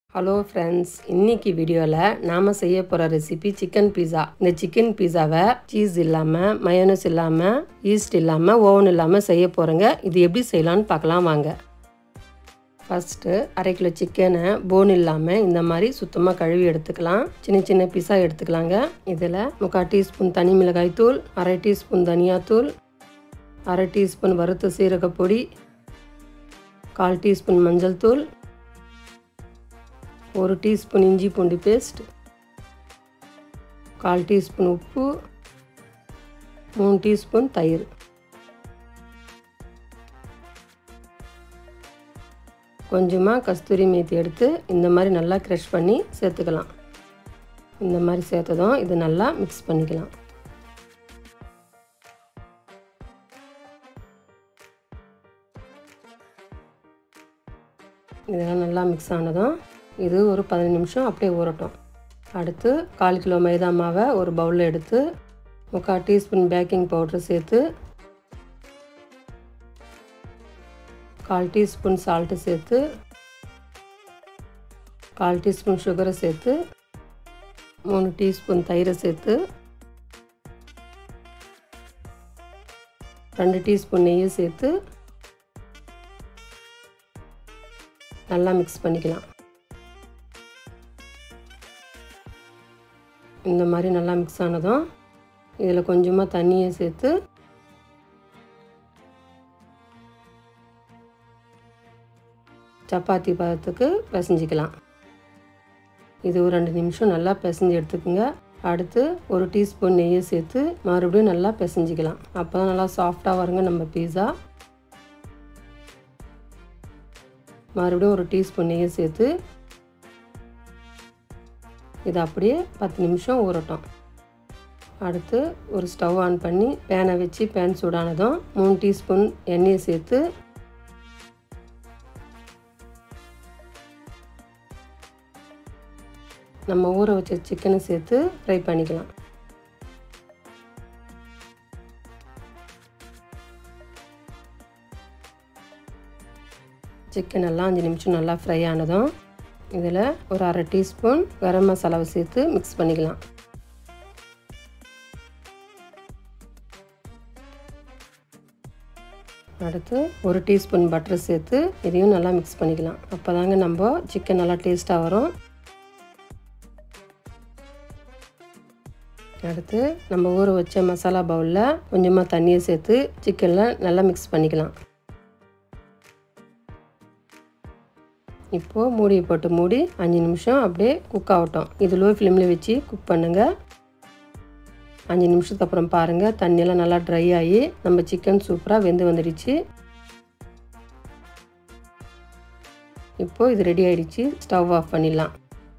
hello friends இன்னைக்கு வீடியோவில் நாம் செய்ய போகிற ரெசிபி சிக்கன் பீஸா இந்த சிக்கன் பீஸாவை சீஸ் இல்லாமல் மயோனஸ் இல்லாமல் ஈஸ்ட் இல்லாமல் ஓவன் இல்லாமல் செய்ய போகிறோங்க இது எப்படி செய்யலாம்னு பார்க்கலாம் வாங்க ஃபஸ்ட்டு அரை கிலோ சிக்கனை போன் இல்லாமல் இந்த மாதிரி சுத்தமாக கழுவி எடுத்துக்கலாம் சின்ன சின்ன பீஸாக எடுத்துக்கலாங்க இதில் முக்கால் டீஸ்பூன் தனி மிளகாய் தூள் அரை டீஸ்பூன் தனியாத்தூள் அரை டீஸ்பூன் வறுத்த சீரகப்பொடி கால் டீஸ்பூன் மஞ்சள் தூள் ஒரு டீஸ்பூன் இஞ்சி பூண்டு பேஸ்ட் கால் டீஸ்பூன் உப்பு மூணு டீஸ்பூன் தயிர் கொஞ்சமாக கஸ்தூரி மேத்தி எடுத்து இந்த மாதிரி நல்லா க்ரஷ் பண்ணி சேர்த்துக்கலாம் இந்த மாதிரி சேர்த்ததும் இது நல்லா மிக்ஸ் பண்ணிக்கலாம் இதெல்லாம் நல்லா மிக்ஸ் ஆனதும் இது ஒரு பதினஞ்சு நிமிஷம் அப்படியே ஊறட்டும் அடுத்து கால் கிலோ மைதா மாவை ஒரு பவுலில் எடுத்து முக்கால் டீஸ்பூன் பேக்கிங் பவுட்ரு சேர்த்து கால் டீஸ்பூன் சால்ட்டு சேர்த்து கால் டீஸ்பூன் சுகரை சேர்த்து மூணு டீஸ்பூன் தயிரை சேர்த்து ரெண்டு டீஸ்பூன் நெய்யை சேர்த்து நல்லா மிக்ஸ் பண்ணிக்கலாம் இந்த மாதிரி நல்லா மிக்ஸ் ஆனதும் இதில் கொஞ்சமாக தண்ணியை சேர்த்து சப்பாத்தி பதத்துக்கு பிசைஞ்சிக்கலாம் இது ஒரு ரெண்டு நிமிஷம் நல்லா பிசைஞ்சு எடுத்துக்கோங்க அடுத்து ஒரு டீஸ்பூன் நெய்யை சேர்த்து மறுபடியும் நல்லா பிசைஞ்சிக்கலாம் அப்போ தான் நல்லா சாஃப்டாக வருங்க நம்ம பீஸா மறுபடியும் ஒரு டீஸ்பூன் நெய்யை சேர்த்து இது அப்படியே பத்து நிமிஷம் ஊறட்டும் அடுத்து ஒரு ஸ்டவ் ஆன் பண்ணி பேனை வச்சு பேன் சூடானதும் மூணு டீஸ்பூன் எண்ணெயை சேர்த்து நம்ம ஊற வச்ச சிக்கனை சேர்த்து ஃப்ரை பண்ணிக்கலாம் சிக்கன் எல்லாம் அஞ்சு நிமிஷம் நல்லா ஃப்ரை ஆனதும் இதில் ஒரு அரை டீஸ்பூன் கரம் மசாலாவை சேர்த்து மிக்ஸ் பண்ணிக்கலாம் அடுத்து ஒரு டீஸ்பூன் பட்டர் சேர்த்து இதையும் நல்லா மிக்ஸ் பண்ணிக்கலாம் அப்போ தாங்க நம்ம சிக்கன் நல்லா டேஸ்ட்டாக வரும் அடுத்து நம்ம ஊற வச்ச மசாலா பவுலில் கொஞ்சமாக தண்ணியை சேர்த்து சிக்கனில் நல்லா மிக்ஸ் பண்ணிக்கலாம் இப்போது மூடியை போட்டு மூடி அஞ்சு நிமிஷம் அப்படியே குக் ஆகட்டும் இது லோ ஃப்ளேமில் வச்சு குக் பண்ணுங்கள் அஞ்சு நிமிஷத்துக்கு அப்புறம் பாருங்கள் தண்ணியெல்லாம் நல்லா ட்ரை ஆகி நம்ம சிக்கன் சூப்பராக வெந்து வந்துடுச்சு இப்போது இது ரெடி ஆகிடுச்சு ஸ்டவ் ஆஃப் பண்ணிடலாம்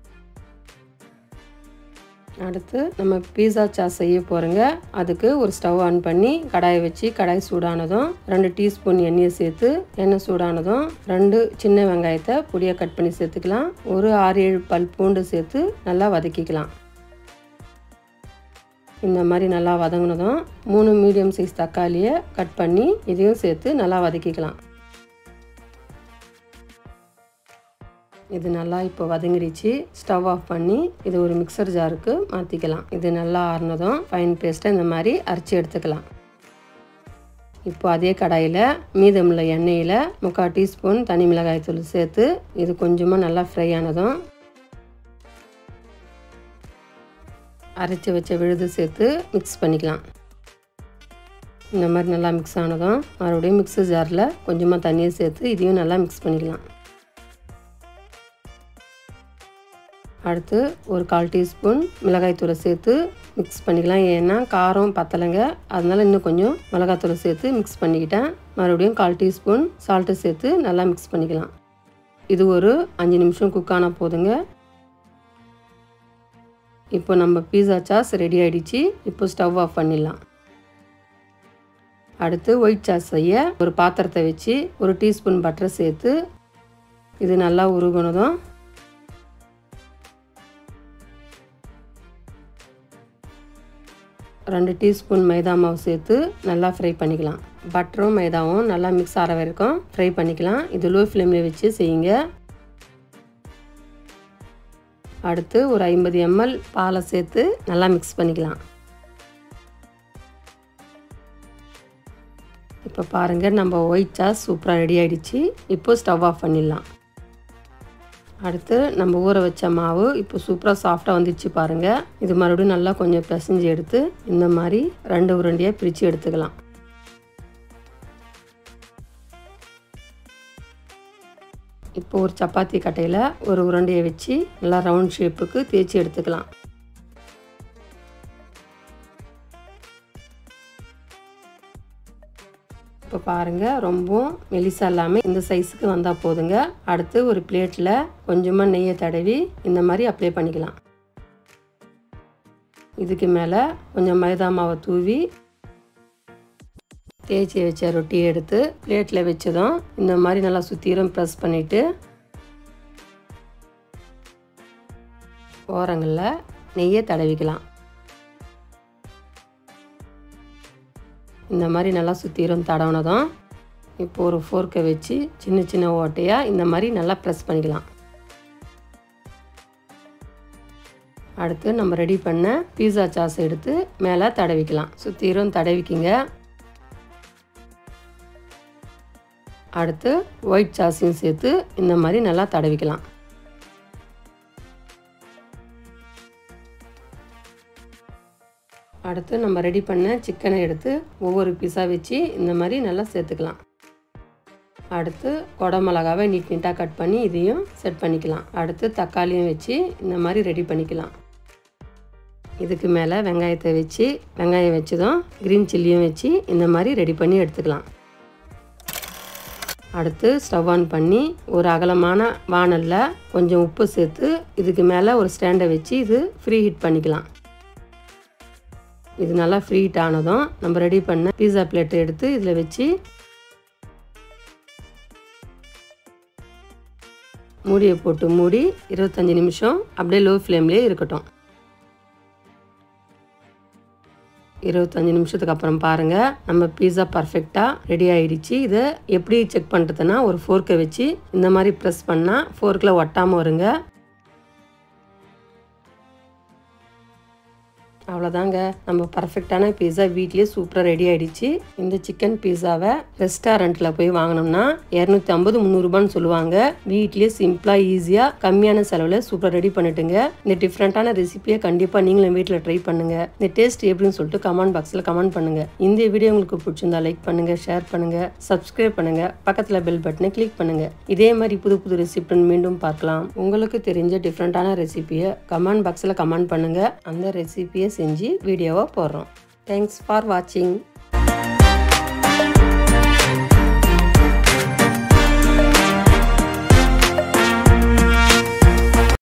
அடுத்து நம்ம பீஸா சாஸ் செய்ய போகிறோங்க அதுக்கு ஒரு ஸ்டவ் ஆன் பண்ணி கடாயை வச்சு கடாய் சூடானதும் ரெண்டு டீஸ்பூன் எண்ணெயை சேர்த்து எண்ணெய் சூடானதும் ரெண்டு சின்ன வெங்காயத்தை பொடியாக கட் பண்ணி சேர்த்துக்கலாம் ஒரு ஆறு ஏழு பல் பூண்டு சேர்த்து நல்லா வதக்கிக்கலாம் இந்த மாதிரி நல்லா வதங்கினதும் மூணு மீடியம் சைஸ் தக்காளியை கட் பண்ணி இதையும் சேர்த்து நல்லா வதக்கிக்கலாம் இது நல்லா இப்போ வதங்கிடுச்சு ஸ்டவ் ஆஃப் பண்ணி இது ஒரு மிக்சர் ஜாருக்கு மாற்றிக்கலாம் இது நல்லா ஆறுனதும் ஃபைன் பேஸ்ட்டை இந்த மாதிரி அரைச்சி எடுத்துக்கலாம் இப்போ அதே கடாயில் மீதமுள்ள எண்ணெயில் முக்கால் டீஸ்பூன் தனி மிளகாய் தூள் சேர்த்து இது கொஞ்சமாக நல்லா ஃப்ரை ஆனதும் அரைச்சி வச்ச விழுது சேர்த்து மிக்ஸ் பண்ணிக்கலாம் இந்த மாதிரி நல்லா மிக்ஸ் ஆனதும் மறுபடியும் மிக்சர் ஜாரில் கொஞ்சமாக தண்ணியை சேர்த்து இதையும் நல்லா மிக்ஸ் பண்ணிக்கலாம் அடுத்து ஒரு கால் டீஸ்பூன் மிளகாய்த்தூளை சேர்த்து மிக்ஸ் பண்ணிக்கலாம் ஏன்னா காரம் பத்தலைங்க அதனால் இன்னும் கொஞ்சம் மிளகாத்தூளை சேர்த்து மிக்ஸ் பண்ணிக்கிட்டேன் மறுபடியும் கால் டீஸ்பூன் சால்ட்டு சேர்த்து நல்லா மிக்ஸ் பண்ணிக்கலாம் இது ஒரு அஞ்சு நிமிஷம் குக் ஆனால் போதுங்க இப்போ நம்ம பீஸா சாஸ் ரெடி ஆகிடுச்சு இப்போ ஸ்டவ் ஆஃப் பண்ணிடலாம் அடுத்து ஒயிட் சாஸ் செய்ய ஒரு பாத்திரத்தை வச்சு ஒரு டீஸ்பூன் பட்டரை சேர்த்து இது நல்லா உருகுனதும் ரெண்டு டீஸ்பூன் மைதா மாவு சேர்த்து நல்லா ஃப்ரை பண்ணிக்கலாம் பட்டரும் மைதாவும் நல்லா மிக்ஸ் ஆகிற வரைக்கும் ஃப்ரை பண்ணிக்கலாம் இது லோ ஃப்ளேமில் வச்சு செய்யுங்க அடுத்து ஒரு ஐம்பது எம்எல் பாலை சேர்த்து நல்லா மிக்ஸ் பண்ணிக்கலாம் இப்போ பாருங்கள் நம்ம ஒயிட் சாஸ் சூப்பராக ரெடி ஆகிடுச்சு இப்போ ஸ்டவ் ஆஃப் பண்ணிடலாம் அடுத்து நம்ம ஊற வச்ச மாவு இப்போ சூப்பராக சாஃப்டாக வந்துச்சு பாருங்கள் இது மறுபடியும் நல்லா கொஞ்சம் பிசைஞ்சு எடுத்து இந்த மாதிரி ரெண்டு உருண்டையாக பிரித்து எடுத்துக்கலாம் இப்போ ஒரு சப்பாத்தி கட்டையில் ஒரு உருண்டையை வச்சு நல்லா ரவுண்ட் ஷேப்புக்கு தேய்ச்சி எடுத்துக்கலாம் இப்போ பாருங்கள் ரொம்பவும் மெலிசா இல்லாமல் இந்த சைஸுக்கு வந்தால் போதுங்க அடுத்து ஒரு பிளேட்டில் கொஞ்சமாக நெய்யை தடவி இந்த மாதிரி அப்ளை பண்ணிக்கலாம் இதுக்கு மேலே கொஞ்சம் மைதா மாவை தூவி தேய்ச்சி வச்ச ரொட்டியை எடுத்து பிளேட்டில் வச்சதும் இந்த மாதிரி நல்லா சுற்றிலும் ப்ரெஸ் பண்ணிவிட்டு ஓரங்களில் நெய்யை தடவிக்கலாம் இந்த மாதிரி நல்லா சுற்றிரும் தடவுனதும் இப்போ ஒரு ஃபோர்க்கை வச்சு சின்ன சின்ன ஓட்டையாக இந்த மாதிரி நல்லா ப்ரெஸ் பண்ணிக்கலாம் அடுத்து நம்ம ரெடி பண்ண பீஸா சாஸ் எடுத்து மேலே தடவிக்கலாம் சுற்றிரும் தடவிக்கிங்க அடுத்து ஒயிட் சாஸையும் சேர்த்து இந்த மாதிரி நல்லா தடவிக்கலாம் அடுத்து நம்ம ரெடி பண்ண சிக்கனை எடுத்து ஒவ்வொரு பீஸாக வச்சு இந்த மாதிரி நல்லா சேர்த்துக்கலாம் அடுத்து குடமிளகாவை நீட் நீட்டாக கட் பண்ணி இதையும் செட் பண்ணிக்கலாம் அடுத்து தக்காளியும் வச்சு இந்த மாதிரி ரெடி பண்ணிக்கலாம் இதுக்கு மேலே வெங்காயத்தை வச்சு வெங்காயம் வச்சதும் க்ரீன் சில்லியும் வச்சு இந்த மாதிரி ரெடி பண்ணி எடுத்துக்கலாம் அடுத்து ஸ்டவ் ஆன் பண்ணி ஒரு அகலமான வானலில் கொஞ்சம் உப்பு சேர்த்து இதுக்கு மேலே ஒரு ஸ்டாண்டை வச்சு இது ஃப்ரீ ஹீட் பண்ணிக்கலாம் இது நல்லா ஃப்ரீ ஹீட் ஆனதும் நம்ம ரெடி பண்ண பீஸா பிளேட்டை எடுத்து இதில் வச்சு மூடியை போட்டு மூடி இருபத்தஞ்சி நிமிஷம் அப்படியே லோ ஃப்ளேம்லேயே இருக்கட்டும் இருபத்தஞ்சி நிமிஷத்துக்கு அப்புறம் பாருங்கள் நம்ம பீஸா பர்ஃபெக்டாக ரெடி ஆகிடுச்சு இதை எப்படி செக் பண்ணுறதுன்னா ஒரு ஃபோர்க்கை வச்சு இந்த மாதிரி ப்ரெஸ் பண்ணால் ஃபோர்க்கில் ஒட்டாமல் வருங்க அவ்வளோதாங்க நம்ம பர்ஃபெக்டான பீஸா வீட்லேயே சூப்பராக ரெடி ஆகிடுச்சு இந்த சிக்கன் பீஸாவை ரெஸ்டாரண்ட்டில் போய் வாங்கினோம்னா இரநூத்தி ஐம்பது முந்நூறுபான்னு சொல்லுவாங்க வீட்லேயே சிம்பிளாக ஈஸியாக கம்மியான செலவில் சூப்பராக ரெடி பண்ணிட்டுங்க இந்த டிஃப்ரெண்ட்டான ரெசிபியை கண்டிப்பாக நீங்களும் வீட்டில் ட்ரை பண்ணுங்கள் இந்த டேஸ்ட் எப்படின்னு சொல்லிட்டு கமெண்ட் பாக்ஸில் கமெண்ட் பண்ணுங்கள் இந்த வீடியோ உங்களுக்கு பிடிச்சிருந்தா லைக் பண்ணுங்கள் ஷேர் பண்ணுங்கள் சப்ஸ்கிரைப் பண்ணுங்கள் பக்கத்தில் பெல் பட்டனை கிளிக் பண்ணுங்கள் இதே மாதிரி புது புது ரெசிபின்னு மீண்டும் பார்க்கலாம் உங்களுக்கு தெரிஞ்ச டிஃப்ரெண்ட்டான ரெசிபியை கமெண்ட் பாக்ஸில் கமெண்ட் பண்ணுங்கள் அந்த ரெசிபியை செஞ்சு வீடியோவை போடுறோம் தேங்க்ஸ் ஃபார் வாட்சிங்